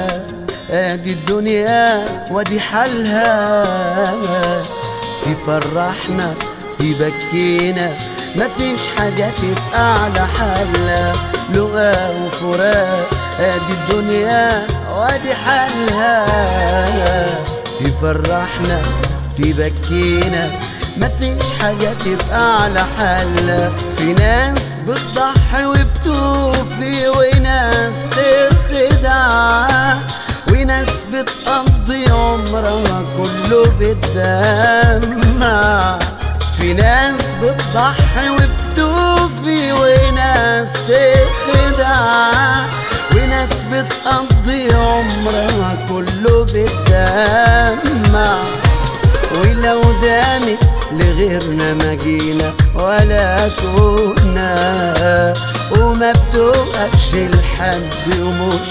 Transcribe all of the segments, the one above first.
ادي الدنيا ودي حالها تفرحنا تبكينا مفيش حاجة تبقى على حالها لقا وفراق ادي الدنيا ودي حالها تفرحنا تبكينا مفيش حاجة تبقى على حالها في ناس بتضحي وبتوفي وناس تخدع وناس بتقضي عمرها كله بالدمع في ناس بتضحي وبتوفي وناس تخدع وناس بتقضي عمرها كله بالدمع ولو دامت لغيرنا ما جينا ولا كنا وما بتوقفش لحد ومش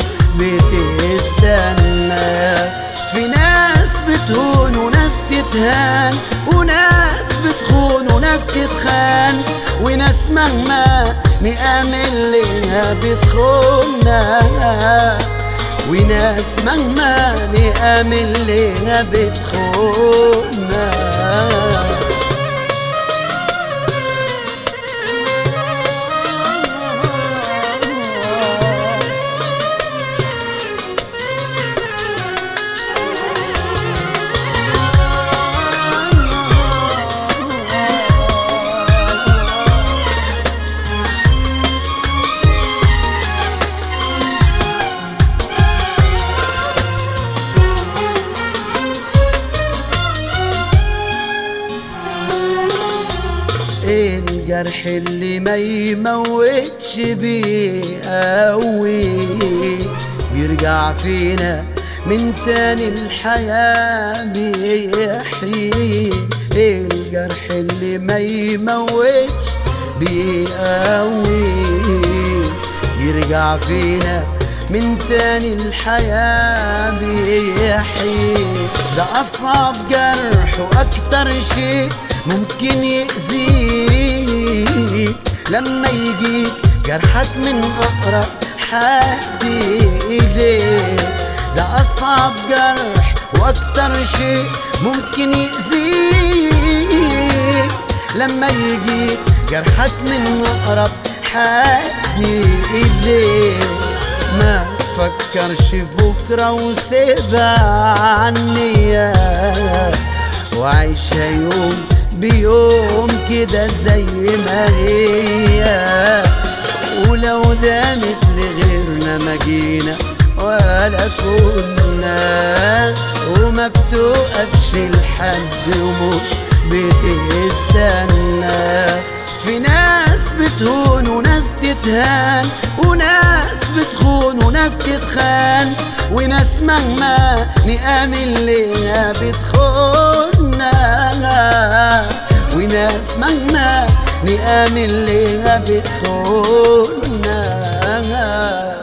بتستنى في ناس بتهون وناس تتهان وناس بتخون وناس تتخان وناس مهما نآمن لها بتخوننا وناس مهما نآمن لها بتخوننا الجرح اللي ما يموتش بيقوي بيرجع فينا من تاني الحياة بيحيي الجرح اللي ما يموتش بيقوي بيرجع فينا من تاني الحياة بيحيي ده أصعب جرح وأكتر شيء ممكن يأذيك لما يجيك جرحك من أقرب حد إليك ده أصعب جرح وأكتر شيء ممكن يأذيك لما يجيك جرحك من أقرب حد إليك ما تفكرش في بكرة وسيبها عني وعيشها يوم بيوم كده زي ما هي ولو دامت لغيرنا ما جينا ولا كنا وما بتوقفش لحد ومش بتستنى في ناس بتهون وناس تتهان وناس بتخون وناس تتخان وناس مهما نآمن ليها بتخوننا وناس مهما نآمن ليها بتخوننا